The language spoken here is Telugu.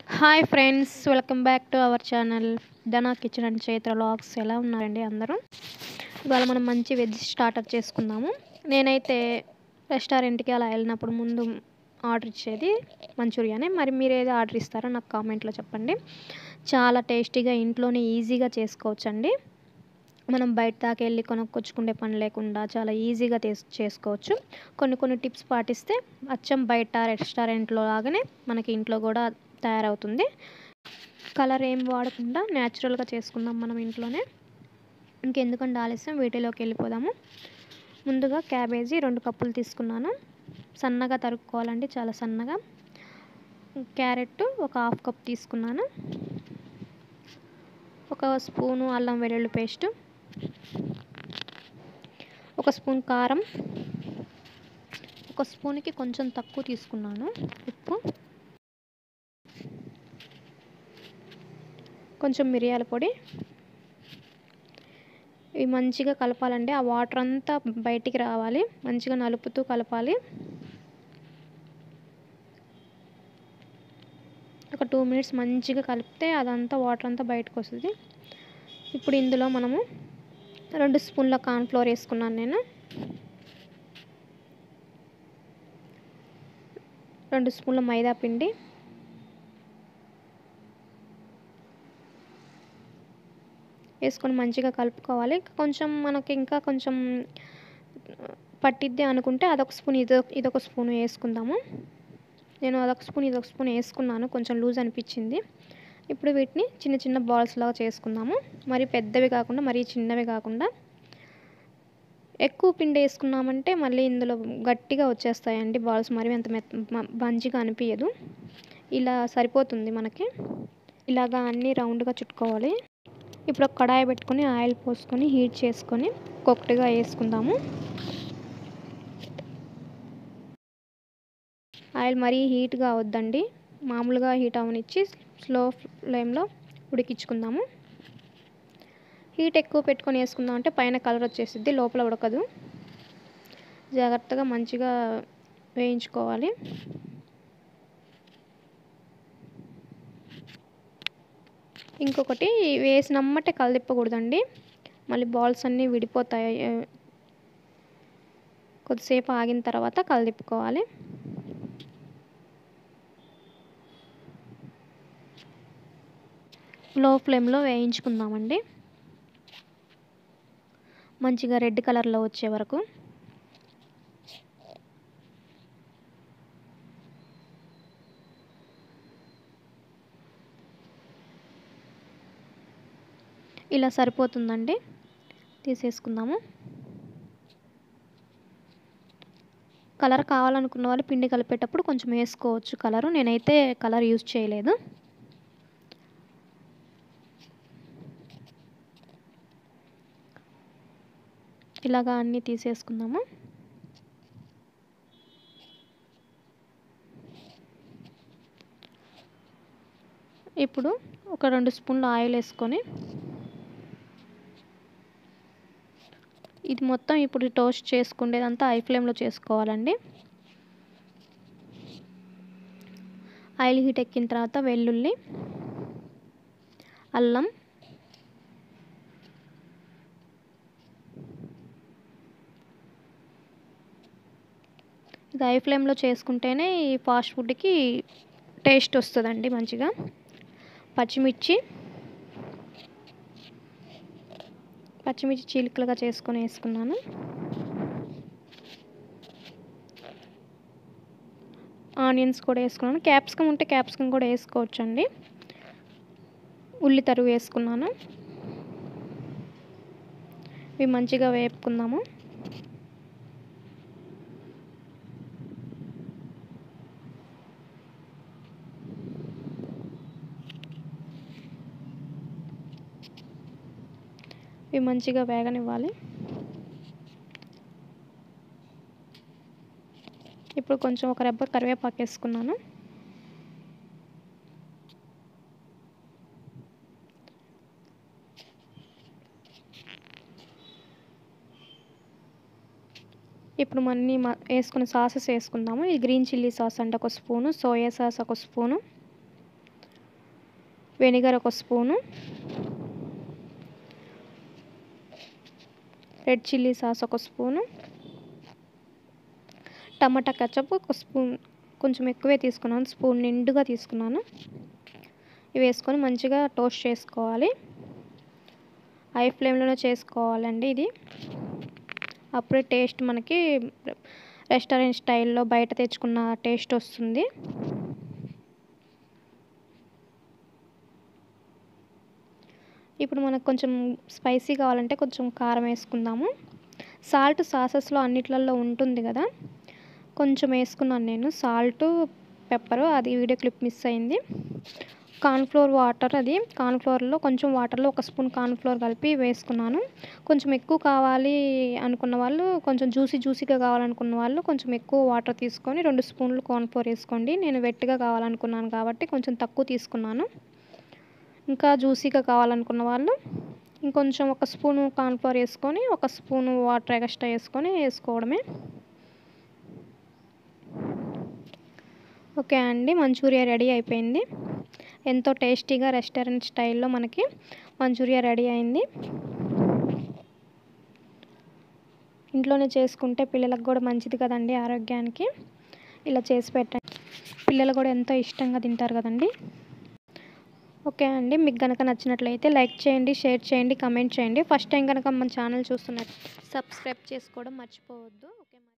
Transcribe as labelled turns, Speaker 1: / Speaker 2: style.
Speaker 1: hi friends welcome back to our channel Dhana kitchen and Chaitra logs ఎలా ఉన్నారండి అందరూ ఇవాళ మనం మంచి వెజ్ స్టార్టర్ చేసుకుందాము నేనైతే రెస్టారెంట్కి అలా వెళ్ళినప్పుడు ముందు ఆర్డర్ ఇచ్చేది మంచూరియానే మరి మీరు ఏది ఆర్డర్ ఇస్తారో నాకు కామెంట్లో చెప్పండి చాలా టేస్టీగా ఇంట్లోనే ఈజీగా చేసుకోవచ్చండి మనం బయట దాకా వెళ్ళి కొనుక్కొచ్చుకునే పని లేకుండా చాలా ఈజీగా తీస్ చేసుకోవచ్చు కొన్ని కొన్ని టిప్స్ పాటిస్తే అచ్చం బయట రెస్టారెంట్లో లాగానే మనకి ఇంట్లో కూడా తయారవుతుంది కలర్ ఏం వాడకుండా న్యాచురల్గా చేసుకుందాం మనం ఇంట్లోనే ఇంకెందుకంటే ఆలస్యం వీటిలోకి వెళ్ళిపోదాము ముందుగా క్యాబేజీ రెండు కప్పులు తీసుకున్నాను సన్నగా తరుక్కోవాలండి చాలా సన్నగా క్యారెట్ ఒక హాఫ్ కప్ తీసుకున్నాను ఒక స్పూను అల్లం వెల్లుల్లి పేస్ట్ ఒక స్పూన్ కారం ఒక స్పూన్కి కొంచెం తక్కువ తీసుకున్నాను ఉప్పు కొంచెం మిరియాల పొడి ఇవి మంచిగా కలపాలండి ఆ వాటర్ అంతా బయటికి రావాలి మంచిగా నలుపుతూ కలపాలి ఒక టూ మినిట్స్ మంచిగా కలిపితే అదంతా వాటర్ అంతా బయటకు వస్తుంది ఇప్పుడు ఇందులో మనము రెండు స్పూన్ల కార్న్ఫ్లోర్ వేసుకున్నాను నేను రెండు స్పూన్ల మైదా పిండి వేసుకొని మంచిగా కలుపుకోవాలి కొంచెం మనకి ఇంకా కొంచెం పట్టిద్ది అనుకుంటే అదొక స్పూన్ ఇదొక ఇదొక స్పూన్ వేసుకుందాము నేను అదొక స్పూన్ ఇదొక స్పూన్ వేసుకున్నాను కొంచెం లూజ్ అనిపించింది ఇప్పుడు వీటిని చిన్న చిన్న బాల్స్ లాగా చేసుకుందాము మరి పెద్దవి కాకుండా మరీ చిన్నవి కాకుండా ఎక్కువ పిండి వేసుకున్నామంటే మళ్ళీ ఇందులో గట్టిగా వచ్చేస్తాయండి బాల్స్ మరి అంత మెత్త మంచిగా అనిపించదు ఇలా సరిపోతుంది మనకి ఇలాగా అన్నీ రౌండ్గా చుట్టుకోవాలి ఇప్పుడు ఒక కడాయి పెట్టుకొని ఆయిల్ పోసుకొని హీట్ చేసుకొని ఒక్కొక్కటిగా వేసుకుందాము ఆయిల్ మరీ హీట్గా వద్దండి మామూలుగా హీట్ అవనిచ్చి స్లో ఫ్లేమ్లో ఉడికించుకుందాము హీట్ ఎక్కువ పెట్టుకొని వేసుకుందాం అంటే పైన కలర్ వచ్చేసిద్ది లోపల ఉడకదు జాగ్రత్తగా మంచిగా వేయించుకోవాలి ఇంకొకటి వేసినమ్మటే కలదిప్పకూడదండి మళ్ళీ బాల్స్ అన్నీ విడిపోతాయి కొద్దిసేపు ఆగిన తర్వాత కలదిప్పుకోవాలి లో ఫ్లేమ్లో వేయించుకుందామండి మంచిగా రెడ్ కలర్లో వచ్చే వరకు ఇలా సరిపోతుందండి తీసేసుకుందాము కలర్ కావాలనుకున్న వాళ్ళు పిండి కలిపేటప్పుడు కొంచెం వేసుకోవచ్చు కలరు నేనైతే కలర్ యూజ్ చేయలేదు ఇలాగా అన్నీ తీసేసుకుందాము ఇప్పుడు ఒక రెండు స్పూన్లు ఆయిల్ వేసుకొని ఇది మొత్తం ఇప్పుడు టోస్ట్ చేసుకునేదంతా హై ఫ్లేమ్లో చేసుకోవాలండి ఆయిల్ హీట్ ఎక్కిన తర్వాత వెల్లుల్లి అల్లం ఇది హై ఫ్లేమ్లో చేసుకుంటేనే ఈ ఫాస్ట్ ఫుడ్కి టేస్ట్ వస్తుందండి మంచిగా పచ్చిమిర్చి పచ్చిమిర్చి చీలికలుగా చేసుకొని వేసుకున్నాను ఆనియన్స్ కూడా వేసుకున్నాను క్యాప్సికమ్ ఉంటే క్యాప్సికమ్ కూడా వేసుకోవచ్చండి ఉల్లి తరుగు వేసుకున్నాను ఇవి మంచిగా వేపుకుందాము ఇవి మంచిగా వేగనివ్వాలి ఇప్పుడు కొంచెం ఒక రెబ్బ కరివేపాకు వేసుకున్నాను ఇప్పుడు మన్ని వేసుకున్న సాసెస్ వేసుకుందాము ఇది గ్రీన్ చిల్లీ సాస్ అంటే ఒక స్పూను సోయా సాస్ ఒక స్పూను వెనిగర్ ఒక స్పూను రెడ్ చిల్లీ సాస్ ఒక స్పూను టమాటా కచప్ ఒక స్పూన్ కొంచెం ఎక్కువే తీసుకున్నాను స్పూన్ నిండుగా తీసుకున్నాను ఇవి వేసుకొని మంచిగా టోస్ట్ చేసుకోవాలి హై ఫ్లేమ్లోనే చేసుకోవాలండి ఇది అప్పుడే టేస్ట్ మనకి రెస్టారెంట్ స్టైల్లో బయట తెచ్చుకున్న టేస్ట్ వస్తుంది ఇప్పుడు మనకు కొంచెం స్పైసీ కావాలంటే కొంచెం కారం వేసుకుందాము సాల్ట్ సాసెస్లో అన్నిట్లలో ఉంటుంది కదా కొంచెం వేసుకున్నాను నేను సాల్ట్ పెప్పరు అది వీడియో క్లిప్ మిస్ అయింది కార్న్ఫ్లోర్ వాటర్ అది కార్న్ఫ్లోర్లో కొంచెం వాటర్లో ఒక స్పూన్ కార్న్ఫ్లోర్ కలిపి వేసుకున్నాను కొంచెం ఎక్కువ కావాలి అనుకున్న వాళ్ళు కొంచెం జ్యూసీ జ్యూసీగా కావాలనుకున్న వాళ్ళు కొంచెం ఎక్కువ వాటర్ తీసుకొని రెండు స్పూన్లు కార్న్ఫ్లోర్ వేసుకోండి నేను వెట్టిగా కావాలనుకున్నాను కాబట్టి కొంచెం తక్కువ తీసుకున్నాను ఇంకా జ్యూసీగా కావాలనుకున్న వాళ్ళు ఇంకొంచెం ఒక స్పూను కార్న్ఫ్లోర్ వేసుకొని ఒక స్పూను వాటర్ ఎక్స్ట్రా వేసుకొని వేసుకోవడమే ఓకే అండి మంచూరియా రెడీ అయిపోయింది ఎంతో టేస్టీగా రెస్టారెంట్ స్టైల్లో మనకి మంచూరియా రెడీ అయింది ఇంట్లోనే చేసుకుంటే పిల్లలకు కూడా మంచిది కదండి ఆరోగ్యానికి ఇలా చేసి పెట్టండి పిల్లలు కూడా ఎంతో ఇష్టంగా తింటారు కదండి ఓకే అండి మీకు కనుక నచ్చినట్లయితే లైక్ చేయండి షేర్ చేయండి కమెంట్ చేయండి ఫస్ట్ టైం కనుక మన ఛానల్ చూస్తున్నట్టు సబ్స్క్రైబ్ చేసుకోవడం మర్చిపోవద్దు ఓకే